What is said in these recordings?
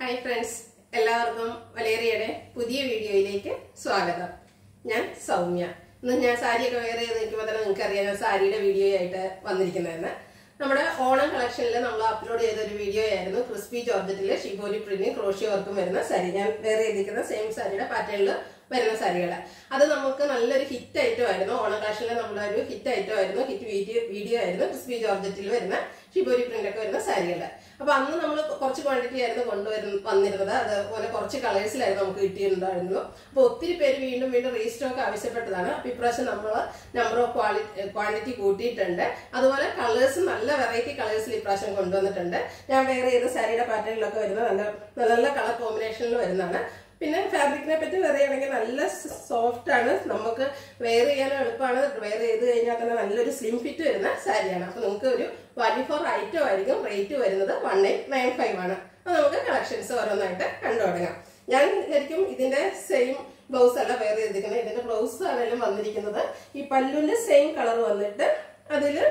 hi friends എല്ലാവർക്കും വലേറിയയുടെ പുതിയ വീഡിയോയിലേക്ക് സ്വാഗതം ഞാൻ സൗമ്യ ഇന്ന് ഞാൻ സാരിയൊക്കെ വെയർ ചെയ്ത് നിൽക്കുമ്പോൾ തന്നെ നിങ്ങൾക്ക് അറിയാം ഞാൻ സാരിയുടെ വീഡിയോ ആയിട്ട് വന്നിരിക്കുന്നതെന്ന് നമ്മുടെ ഓണം കളക്ഷനിൽ നമ്മൾ അപ്ലോഡ് ചെയ്ത ഒരു വീഡിയോ ആയിരുന്നു ക്രിസ്പി ജോർജറ്റിലെ ഷിബോലി പ്രിന്റും ക്രോഷി വർക്കും വരുന്ന സാരി ഞാൻ വെയർ ചെയ്തിരിക്കുന്ന സെയിം സാരിയുടെ പാറ്റേണിൽ വരുന്ന സാരികൾ അത് നമുക്ക് നല്ലൊരു ഹിറ്റ് ഐറ്റം ആയിരുന്നു ഓണം കളക്ഷനിലെ നമ്മുടെ ഒരു ഹിറ്റ് ഐറ്റം ആയിരുന്നു ഹിറ്റ് വീഡിയോ വീഡിയോ ആയിരുന്നു ക്രിസ്പി ജോർജറ്റിൽ വരുന്ന ഷിബോരി പ്രിന്റ് ഒക്കെ വരുന്ന സാരികൾ അപ്പൊ അന്ന് നമ്മൾ കുറച്ച് ക്വാണ്ടിറ്റി ആയിരുന്നു കൊണ്ടുവരുന്ന വന്നിരുന്നത് അതുപോലെ കുറച്ച് കളേഴ്സിലായിരുന്നു നമുക്ക് കിട്ടിയിട്ടുണ്ടായിരുന്നു അപ്പൊ ഒത്തിരി പേര് വീണ്ടും വീണ്ടും റീസ്റ്റോക്ക് ആവശ്യപ്പെട്ടതാണ് അപ്പൊ ഇപ്രാവശ്യം നമ്മൾ നമ്പർ ഓഫ് ക്വാളിറ്റി ക്വാണ്ടിറ്റി കൂട്ടിയിട്ടുണ്ട് അതുപോലെ കളേഴ്സ് നല്ല വെറൈറ്റി കളേഴ്സിൽ ഇപ്രാവശ്യം കൊണ്ടുവന്നിട്ടുണ്ട് ഞാൻ വേറെ ചെയ്ത സാരിയുടെ പാറ്റേണിലൊക്കെ വരുന്ന നല്ല നല്ല നല്ല കളർ കോമ്പിനേഷനിൽ വരുന്നതാണ് പിന്നെ ഫാബ്രിക്കിനെ പറ്റി പറയുകയാണെങ്കിൽ നല്ല സോഫ്റ്റ് ആണ് നമുക്ക് വെയർ ചെയ്യാനും എളുപ്പമാണ് വെയർ ചെയ്ത് കഴിഞ്ഞാൽ തന്നെ നല്ലൊരു സ്ലിം ഫിറ്റ് വരുന്ന സാരിയാണ് അപ്പൊ നിങ്ങൾക്ക് ഒരു വാല്യൂ ഫോർ ഐറ്റം ആയിരിക്കും റേറ്റ് വരുന്നത് വൺ എയ്റ്റ് നയൻ ഫൈവ് ആണ് അപ്പൊ നമുക്ക് കളക്ഷൻസ് ഓരോന്നായിട്ട് കണ്ടു തുടങ്ങാം ഞാൻ ശരിക്കും ഇതിന്റെ സെയിം ബ്ലൗസ് അല്ല വെയർ ചെയ്തിരിക്കുന്നത് ഇതിന്റെ ബ്ലൗസ് ആണെങ്കിലും വന്നിരിക്കുന്നത് ഈ പല്ലുവിന്റെ സെയിം കളർ വന്നിട്ട് അതില്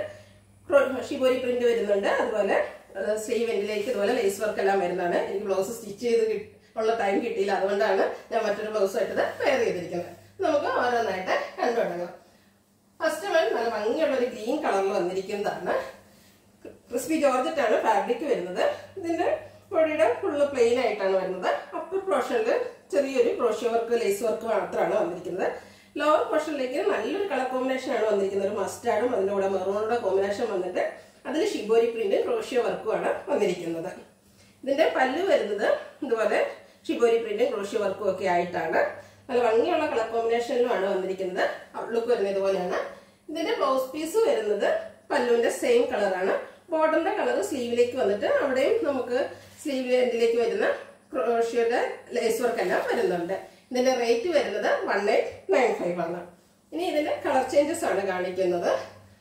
ഷിബോരി പ്രിന്റ് വരുന്നുണ്ട് അതുപോലെ സ്ലീവ് എൻഡിലേക്ക് ഇതുപോലെ ലേസ് വർക്ക് എല്ലാം വരുന്നതാണ് എനിക്ക് ബ്ലൗസ് സ്റ്റിച്ച് ചെയ്ത് കിട്ടി ഉള്ള ടൈം കിട്ടിയില്ല അതുകൊണ്ടാണ് ഞാൻ മറ്റൊരു ബ്ലൗസ് ആയിട്ട് വെയർ ചെയ്തിരിക്കുന്നത് നമുക്ക് ഓരോന്നായിട്ട് കണ്ടു തുടങ്ങാം ഫസ്റ്റ് വൺ നല്ല ഭംഗിയുള്ള ഒരു ഗ്രീൻ കളറിൽ വന്നിരിക്കുന്നതാണ് ക്രിസ്പി ജോർജറ്റ് ആണ് ഫാബ്രിക് വരുന്നത് ഇതിന്റെ ബോഡിയുടെ ഫുള്ള് പ്ലെയിൻ ആയിട്ടാണ് വരുന്നത് അപ്പർ പോർഷനിൽ ചെറിയൊരു ക്രോഷ്യ വർക്ക് ലേസ് വർക്ക് മാത്രമാണ് വന്നിരിക്കുന്നത് ലോവർ പോർഷനിലേക്ക് നല്ലൊരു കളർ കോമ്പിനേഷൻ ആണ് വന്നിരിക്കുന്നത് ഒരു മസ്റ്റാർഡും അതിന്റെ കൂടെ മെറൂണുടെ കോമ്പിനേഷൻ വന്നിട്ട് അതിൽ ഷിബോരി പ്രിന്റ് ക്രോഷ്യ വർക്കുമാണ് വന്നിരിക്കുന്നത് ഇതിന്റെ പല്ല് വരുന്നത് ഇതുപോലെ ഷിബോരി പ്രിന്റും ക്രോഷ്യ വർക്കും ഒക്കെ ആയിട്ടാണ് നല്ല ഭംഗിയുള്ള കളർ കോമ്പിനേഷനിലുമാണ് വന്നിരിക്കുന്നത് ലുക്ക് വരുന്നത് ഇതുപോലെയാണ് ഇതിന്റെ ബ്ലൗസ് പീസ് വരുന്നത് പല്ലുവിന്റെ സെയിം കളറാണ് ബോർഡറിന്റെ കളർ സ്ലീവിലേക്ക് വന്നിട്ട് അവിടെയും നമുക്ക് സ്ലീവ് എൻഡിലേക്ക് വരുന്ന ക്രോഷ്യയുടെ ലേസ് വർക്ക് എല്ലാം വരുന്നുണ്ട് ഇതിന്റെ റേറ്റ് വരുന്നത് വൺ എയ്റ്റ് നയൻ ഫൈവ് ആണ് ഇനി ഇതിന്റെ കളർ ചേഞ്ചസ് ആണ് കാണിക്കുന്നത്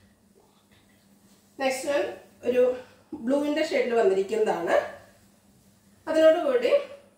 നെക്സ്റ്റ് വൺ ഒരു ബ്ലൂവിന്റെ ഷെയ്ഡിൽ വന്നിരിക്കുന്നതാണ് അതിനോടുകൂടി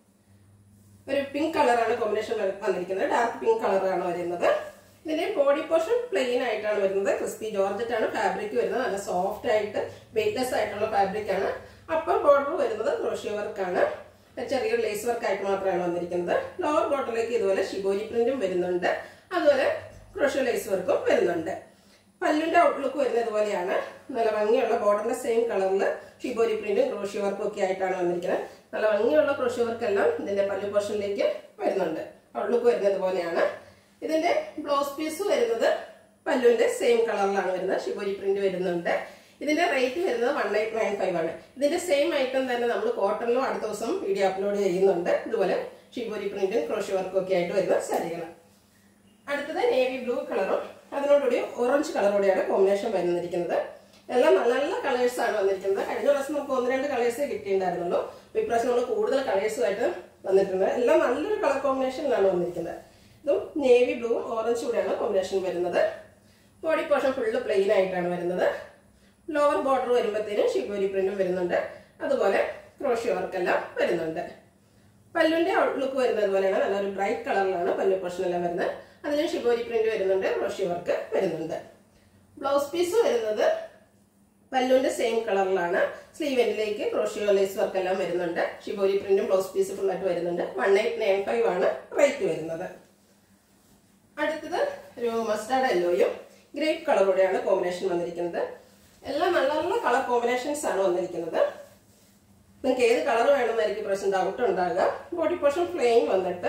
ഒരു പിങ്ക് കളറാണ് കോമ്പിനേഷൻ വന്നിരിക്കുന്നത് ഡാർക്ക് പിങ്ക് കളറാണ് വരുന്നത് ഇതിന്റെ ബോഡി പോർഷൻ പ്ലെയിൻ ആയിട്ടാണ് വരുന്നത് ക്രിസ്പി ജോർജറ്റ് ആണ് ഫാബ്രിക് വരുന്നത് നല്ല സോഫ്റ്റ് ആയിട്ട് വെയിറ്റ്ലെസ് ആയിട്ടുള്ള ഫാബ്രിക് ആണ് അപ്പർ ബോർഡർ വരുന്നത് ക്രോഷ്യ വർക്കാണ് ചെറിയൊരു ലേസ് വർക്ക് ആയിട്ട് മാത്രമാണ് വന്നിരിക്കുന്നത് ലോവർ ബോർഡറിലേക്ക് ഇതുപോലെ ഷിബോരി പ്രിന്റും വരുന്നുണ്ട് അതുപോലെ ക്രോഷ്യ ലേസ് വർക്കും വരുന്നുണ്ട് പല്ലിന്റെ ഔട്ട്ലുക്ക് വരുന്നത് ഇതുപോലെയാണ് നല്ല ഭംഗിയുള്ള ബോർഡറിന്റെ സെയിം കളറിൽ ഷിബോരി പ്രിന്റും ക്രോഷ്യ വർക്കും ഒക്കെ ആയിട്ടാണ് വന്നിരിക്കുന്നത് നല്ല ഭംഗിയുള്ള ക്രോഷ്യ വർക്ക് എല്ലാം ഇതിന്റെ പല്ലു പോർഷനിലേക്ക് വരുന്നുണ്ട് ഔട്ട്ലുക്ക് വരുന്നത് ഇതുപോലെയാണ് ഇതിന്റെ ബ്ലൗസ് പീസ് വരുന്നത് പല്ലുവിന്റെ സെയിം കളറിലാണ് വരുന്നത് ഷിബോരി പ്രിന്റ് വരുന്നുണ്ട് ഇതിന്റെ റേറ്റ് വരുന്നത് വൺ എയ്റ്റ് നയൻ ഫൈവ് ആണ് ഇതിന്റെ സെയിം ഐറ്റം തന്നെ നമ്മൾ കോട്ടണിലും അടുത്ത ദിവസം വീഡിയോ അപ്ലോഡ് ചെയ്യുന്നുണ്ട് ഇതുപോലെ ഷിബോരി പ്രിന്റും ക്രോഷ്യ വർക്കും ഒക്കെ ആയിട്ട് വരുന്ന സാരികൾ അടുത്തത് നേവി ബ്ലൂ കളറും അതിനോടുകൂടി ഓറഞ്ച് കളറോടെയാണ് കോമ്പിനേഷൻ വരുന്നിരിക്കുന്നത് എല്ലാം നല്ല നല്ല കളേഴ്സ് ആണ് വന്നിരിക്കുന്നത് കഴിഞ്ഞ പ്രാവശ്യം നമുക്ക് ഒന്ന് രണ്ട് കളേഴ്സേ കിട്ടിയിട്ടുണ്ടായിരുന്നുള്ളൂ ഇപ്രാവശ്യം നമ്മൾ കൂടുതൽ കളേഴ്സുമായിട്ട് വന്നിട്ടുണ്ട് എല്ലാം നല്ലൊരു കളർ കോമ്പിനേഷനിലാണ് വന്നിരിക്കുന്നത് ഇതും നേവി ബ്ലൂവും ഓറഞ്ച് കൂടെയാണ് കോമ്പിനേഷൻ വരുന്നത് ബോഡി പോർഷൻ ഫുള്ള് പ്ലെയിൻ ആയിട്ടാണ് വരുന്നത് ലോവർ ബോർഡർ വരുമ്പോഴത്തേനും ഷിബോരി പ്രിന്റും വരുന്നുണ്ട് അതുപോലെ ക്രോഷ്യ വർക്കെല്ലാം വരുന്നുണ്ട് പല്ലുവിന്റെ ഔട്ട്ലുക്ക് വരുന്നത് പോലെയാണ് നല്ലൊരു ബ്രൈറ്റ് കളറിലാണ് പല്ലു പോർഷൻ എല്ലാം വരുന്നത് അതിലും ഷിബോരി പ്രിന്റ് വരുന്നുണ്ട് ക്രോഷ്യ വർക്ക് വരുന്നുണ്ട് ബ്ലൗസ് പീസ് വരുന്നത് പല്ലുവിന്റെ സെയിം കളറിലാണ് സ്ലീവ് എൻഡിലേക്ക് ക്രോഷ്യോ ലേസ് വർക്ക് എല്ലാം വരുന്നുണ്ട് ഷിബോരി പ്രിന്റും ബ്ലൗസ് പീസ് ഫുള്ളായിട്ട് വരുന്നുണ്ട് വൺ എയ്റ്റ് നയൻ ഫൈവ് ആണ് റേറ്റ് വരുന്നത് അടുത്തത് ഒരു മസ്റ്റാർഡ് യെല്ലോയും ഗ്രേപ്പ് കളറോടെയാണ് കോമ്പിനേഷൻ വന്നിരിക്കുന്നത് എല്ലാം നല്ല നല്ല കളർ കോമ്പിനേഷൻസ് ആണ് വന്നിരിക്കുന്നത് നിങ്ങൾക്ക് ഏത് കളർ വേണമെന്നായിരിക്കും പ്രശ്നം ഡൗട്ട് ഉണ്ടാകുക ബോഡി പോർഷൻ പ്ലെയിൻ വന്നിട്ട്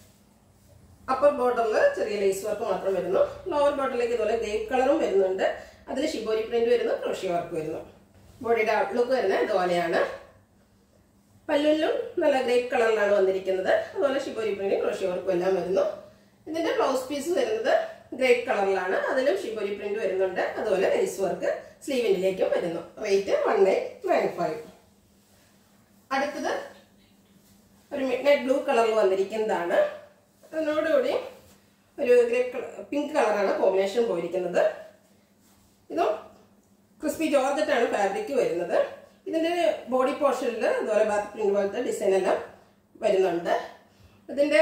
അപ്പർ ബോർഡറിൽ ചെറിയ ലേസ് വർക്ക് മാത്രം വരുന്നു ലോവർ ബോർഡറിലേക്ക് ഇതുപോലെ ഗ്രേപ്പ് കളറും വരുന്നുണ്ട് അതിൽ ഷിബോരി പ്രിന്റ് വരുന്നു ക്രോഷ്യ വർക്ക് വരുന്നു ബോഡിയുടെ ഔട്ട്ലുക്ക് വരുന്നത് ഇതുപോലെയാണ് പല്ലുവിലും നല്ല ഗ്രേപ്പ് കളറിലാണ് വന്നിരിക്കുന്നത് അതുപോലെ ഷിബോരി പ്രിന്റ് ക്രോഷ്യ വർക്കും എല്ലാം വരുന്നു ഇതിന്റെ ബ്ലൗസ് പീസ് വരുന്നത് ഗ്രേപ്പ് കളറിലാണ് അതിലും ഷിബോരി പ്രിന്റ് വരുന്നുണ്ട് അതുപോലെ ലേസ് വർക്ക് സ്ലീവിൻ്റിലേക്കും വരുന്നു rate one eight nine five അടുത്തത് ഒരു മിഡ് നൈറ്റ് ബ്ലൂ കളറിൽ വന്നിരിക്കുന്നതാണ് അതിനോടുകൂടി ഒരു ഗ്രേ പിങ്ക് കളറാണ് കോമ്പിനേഷൻ പോയിരിക്കുന്നത് ഇതും ക്രിസ്പി ജോർജറ്റ് ആണ് ഫാബ്രിക് വരുന്നത് ഇതിന്റെ ബോഡി പോർഷനിൽ അതുപോലെ ബാത്ത് പ്രിന്റ് പോലത്തെ ഡിസൈൻ എല്ലാം വരുന്നുണ്ട് ഇതിന്റെ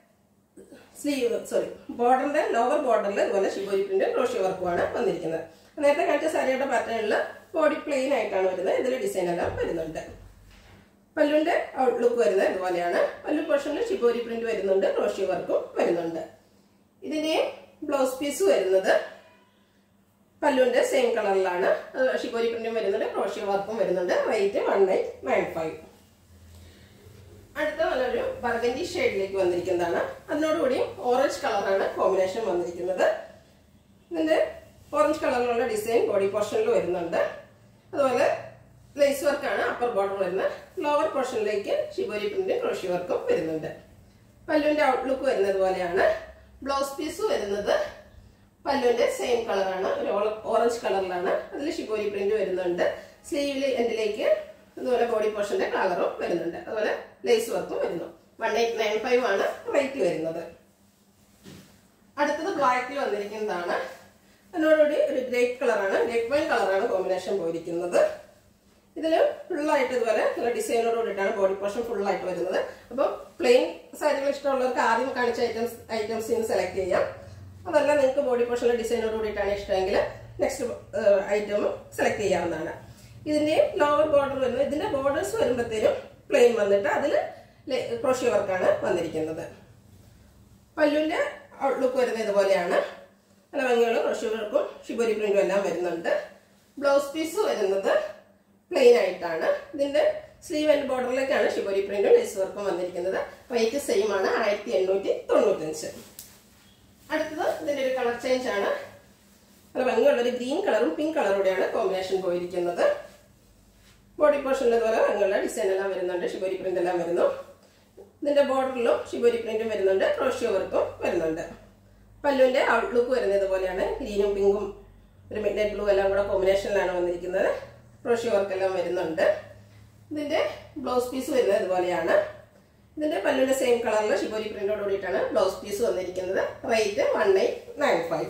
സ്ലീവ് സോറി ബോർഡറിന്റെ ലോവർ ബോർഡറിൽ ഇതുപോലെ ഷിബോരി പ്രിന്റ് ക്രോഷ്യ വർക്കുമാണ് വന്നിരിക്കുന്നത് നേരത്തെ കാണിച്ച സാരിയുടെ പാറ്റേണിൽ ബോഡി പ്ലെയിൻ ആയിട്ടാണ് വരുന്നത് ഇതിൽ ഡിസൈൻ എല്ലാം വരുന്നുണ്ട് പല്ലുവിന്റെ ഔട്ട്ലുക്ക് വരുന്നത് ഇതുപോലെയാണ് പല്ലു പോർഷനിൽ ഷിബോരി പ്രിന്റ് വരുന്നുണ്ട് ക്രോഷ്യ വർക്കും വരുന്നുണ്ട് ഇതിന്റെ ബ്ലൗസ് പീസ് വരുന്നത് പല്ലുവിന്റെ സെയിം കളറിലാണ് ഷിബോരി പ്രിന്റും വരുന്നുണ്ട് ക്രോഷ്യ വർക്കും വരുന്നുണ്ട് rate one eight nine five അടുത്ത നല്ലൊരു ബർഗൻഡി ഷെയ്ഡിലേക്ക് വന്നിരിക്കുന്നതാണ് അതിനോടുകൂടി ഓറഞ്ച് കളറാണ് കോമ്പിനേഷൻ വന്നിരിക്കുന്നത് ഇതിന്റെ ഓറഞ്ച് കളറിലുള്ള ഡിസൈൻ ബോഡി പോർഷനിൽ വരുന്നുണ്ട് അതുപോലെ ലേസ് വർക്കാണ് അപ്പർ ബോർഡർ വരുന്നത് ലോവർ പോർഷനിലേക്ക് ഷിബോരി പ്രിന്റ് ക്രോഷി വർക്കും വരുന്നുണ്ട് പല്ലുവിന്റെ ഔട്ട്ലുക്ക് വരുന്നത് പോലെയാണ് ബ്ലൗസ് പീസ് വരുന്നത് പല്ലുവിന്റെ സെയിം കളറാണ് ഒരു ഓറഞ്ച് കളറിലാണ് അതിൽ ഷിബോരി പ്രിന്റ് വരുന്നുണ്ട് സ്ലീവിൽ എൻഡിലേക്ക് അതുപോലെ ബോഡി പോർഷന്റെ കളറും വരുന്നുണ്ട് അതുപോലെ ലേസ് വർക്കും വരുന്നു വൺ എയ്റ്റ് നയൻ ഫൈവ് ആണ് റേറ്റ് വരുന്നത് അടുത്തത് ബ്ലാക്കിൽ വന്നിരിക്കുന്നതാണ് അതിനോടുകൂടി ഒരു ഗ്രേപ്പ് കളറാണ് ഗ്രേപ്പ് വൈൻ കളറാണ് കോമ്പിനേഷൻ പോയിരിക്കുന്നത് ഇതിൽ ഫുള്ളായിട്ട് ഇതുപോലെ നല്ല ഡിസൈനോട് കൂടിയിട്ടാണ് ബോഡി പോർഷൻ ഫുള്ളായിട്ട് വരുന്നത് അപ്പം പ്ലെയിൻ സാരികൾ ഇഷ്ടമുള്ളവർക്ക് ആദ്യം കാണിച്ച ഐറ്റംസ് ഐറ്റംസ് നിന്ന് സെലക്ട് ചെയ്യാം അതല്ല നിങ്ങൾക്ക് ബോഡി പോർഷനിലെ ഡിസൈനോട് കൂടിയിട്ടാണ് ഇഷ്ടമെങ്കിൽ നെക്സ്റ്റ് ഐറ്റം സെലക്ട് ചെയ്യാവുന്നതാണ് ഇതിന്റെ ലോവർ ബോർഡർ വരുന്നത് ഇതിന്റെ ബോർഡേഴ്സ് വരുമ്പോഴത്തേനും പ്ലെയിൻ വന്നിട്ട് അതിൽ ക്രോഷ്യ വർക്കാണ് വന്നിരിക്കുന്നത് പല്ലുവിന്റെ ഔട്ട്ലുക്ക് വരുന്നത് ഇതുപോലെയാണ് നല്ല ഭംഗിയുള്ള ക്രോഷ്യ വർക്കും ഷിബോരി പ്രിന്റും എല്ലാം വരുന്നുണ്ട് ബ്ലൗസ് പീസ് വരുന്നത് പ്ലെയിൻ ആയിട്ടാണ് ഇതിന്റെ സ്ലീവ് ആൻഡ് ബോർഡറിലേക്കാണ് ഷിബോരി പ്രിന്റും ലേസ് വർക്കും വന്നിരിക്കുന്നത് റേറ്റ് സെയിം ആണ് ആയിരത്തി എണ്ണൂറ്റി തൊണ്ണൂറ്റഞ്ച് അടുത്തത് ഇതിന്റെ ഒരു കളർ ചേഞ്ച് ആണ് നല്ല ഭംഗിയുള്ള ഒരു ഗ്രീൻ കളറും പിങ്ക് കളറൂടെയാണ് കോമ്പിനേഷൻ പോയിരിക്കുന്നത് ബോഡി പോർഷനിൽ ഇതുപോലെ ഭംഗിയുള്ള ഡിസൈൻ എല്ലാം വരുന്നുണ്ട് ഷിബോരി പ്രിന്റ് എല്ലാം വരുന്നു ഇതിന്റെ ബോർഡറിലും ഷിബോരി പ്രിന്റും വരുന്നുണ്ട് ക്രോഷ്യോ വർക്കും വരുന്നുണ്ട് പല്ലുവിന്റെ ഔട്ട്ലുക്ക് വരുന്നത് ഇതുപോലെയാണ് ഗ്രീനും പിങ്കും ഒരു മിഡ് നൈറ്റ് ബ്ലൂ എല്ലാം കൂടെ കോമ്പിനേഷനിലാണ് വന്നിരിക്കുന്നത് ക്രോഷ്യോ വർക്ക് എല്ലാം വരുന്നുണ്ട് ഇതിന്റെ ബ്ലൗസ് പീസ് വരുന്നത് ഇതുപോലെയാണ് ഇതിന്റെ പല്ലുവിന്റെ സെയിം കളറിൽ ഷിബോരി പ്രിന്റോട് കൂടിയിട്ടാണ് ബ്ലൗസ് പീസ് വന്നിരിക്കുന്നത് rate one eight nine five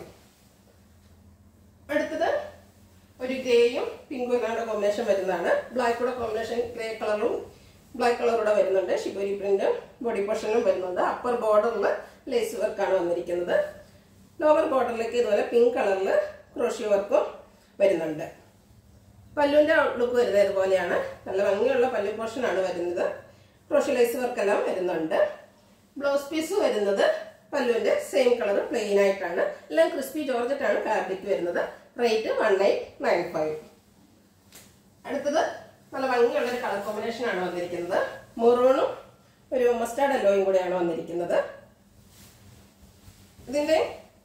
അടുത്തത് ഒരു ഗ്രേയും പിങ്കും എല്ലാം കോമ്പിനേഷൻ വരുന്നതാണ് ബ്ലാക്ക് കൂടെ കോമ്പിനേഷൻ ഗ്രേ കളറും ബ്ലാക്ക് കളറൂടെ വരുന്നുണ്ട് ഷിബോരി പ്രിന്റ് ബോഡി പോർഷനും വരുന്നുണ്ട് അപ്പർ ബോർഡറിൽ ലേസ് വർക്കാണ് വന്നിരിക്കുന്നത് ലോവർ ബോർഡറിലേക്ക് ഇതുപോലെ പിങ്ക് കളറിൽ ക്രോഷ്യ വർക്കും വരുന്നുണ്ട് പല്ലുവിന്റെ ഔട്ട്ലുക്ക് വരുന്നത് ഇതുപോലെയാണ് നല്ല ഭംഗിയുള്ള പല്ലു പോർഷനാണ് വരുന്നത് ക്രോഷ്യ ലേസ് വർക്കെല്ലാം വരുന്നുണ്ട് ബ്ലൗസ് പീസ് വരുന്നത് പല്ലുവിന്റെ സെയിം കളർ പ്ലെയിൻ ആയിട്ടാണ് എല്ലാം ക്രിസ്പി ജോർജറ്റ് ആണ് ഫാബ്രിക് വരുന്നത് rate one eight nine five അടുത്തത് നല്ല ഭംഗിയുള്ള ഒരു കളർ കോമ്പിനേഷൻ ആണ് വന്നിരിക്കുന്നത് മെറൂണും ഒരു മസ്റ്റാർഡ് എല്ലോയും കൂടെയാണ് വന്നിരിക്കുന്നത് ഇതിന്റെ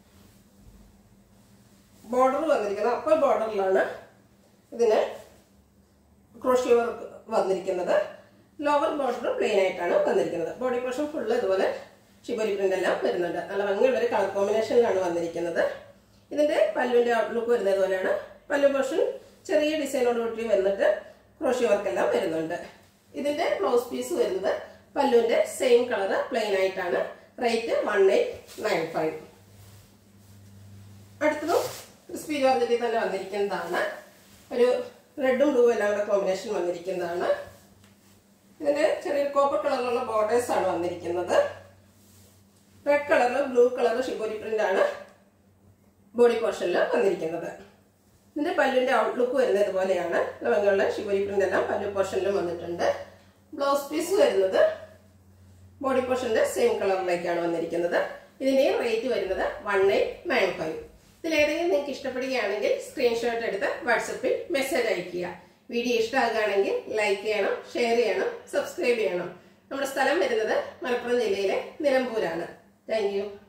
ബോർഡർ വന്നിരിക്കുന്നത് അപ്പർ ബോർഡറിലാണ് ഇതിന് ക്രോഷ്യ വർക്ക് വന്നിരിക്കുന്നത് ലോവർ ബോർഡർ പ്ലെയിൻ ആയിട്ടാണ് വന്നിരിക്കുന്നത് ബോഡി പോർഷൻ ഫുള്ള് ഇതുപോലെ ഷിബോരി പ്രിന്റ് എല്ലാം വരുന്നുണ്ട് നല്ല ഭംഗിയുള്ള ഒരു കളർ കോമ്പിനേഷനിലാണ് വന്നിരിക്കുന്നത് ഇതിന്റെ പല്ലുവിന്റെ ഔട്ട്ലുക്ക് വരുന്നത് പോലെയാണ് പല്ലു പോർഷൻ ചെറിയ ഡിസൈനോട് കൂടി വന്നിട്ട് ക്രോഷ്യ വർക്ക് എല്ലാം വരുന്നുണ്ട് ഇതിന്റെ ബ്ലൗസ് പീസ് വരുന്നത് പല്ലുവിന്റെ സെയിം കളർ പ്ലെയിൻ ആയിട്ടാണ് rate one eight nine five അടുത്തതും ക്രിസ്പി ജോർജറ്റിൽ തന്നെ വന്നിരിക്കുന്നതാണ് ഒരു റെഡും ബ്ലൂ എല്ലാം കൂടെ കോമ്പിനേഷൻ വന്നിരിക്കുന്നതാണ് ഇതിന്റെ ചെറിയൊരു കോപ്പർ കളറിലുള്ള ബോർഡേഴ്സ് ആണ് വന്നിരിക്കുന്നത് റെഡ് കളറിൽ ബ്ലൂ കളർ ഷിബോരി പ്രിന്റ് ആണ് ബോഡി പോർഷനിൽ വന്നിരിക്കുന്നത് ഇതിന്റെ പല്ലുവിന്റെ ഔട്ട്ലുക്ക് വരുന്നത് ഇതുപോലെയാണ് ഭംഗിയുള്ള ഷിബോരി പ്രിന്റ് എല്ലാം പല്ലു പോർഷനിലും വന്നിട്ടുണ്ട് ബ്ലൗസ് പീസ് വരുന്നത് ബോഡി പോർഷന്റെ സെയിം കളറിലേക്കാണ് വന്നിരിക്കുന്നത് ഇതിന്റെ റേറ്റ് വരുന്നത് വൺ എയ്റ്റ് നയൻ ഫൈവ് ഇതിലേതെങ്കിലും നിങ്ങൾക്ക് ഇഷ്ടപ്പെടുകയാണെങ്കിൽ സ്ക്രീൻഷോട്ട് എടുത്ത് വാട്സപ്പിൽ മെസ്സേജ് അയയ്ക്കുക വീഡിയോ ഇഷ്ടമാകുകയാണെങ്കിൽ ലൈക്ക് ചെയ്യണം ഷെയർ ചെയ്യണം സബ്സ്ക്രൈബ് ചെയ്യണം നമ്മുടെ സ്ഥലം വരുന്നത് മലപ്പുറം ജില്ലയിലെ നിലമ്പൂരാണ് താങ്ക്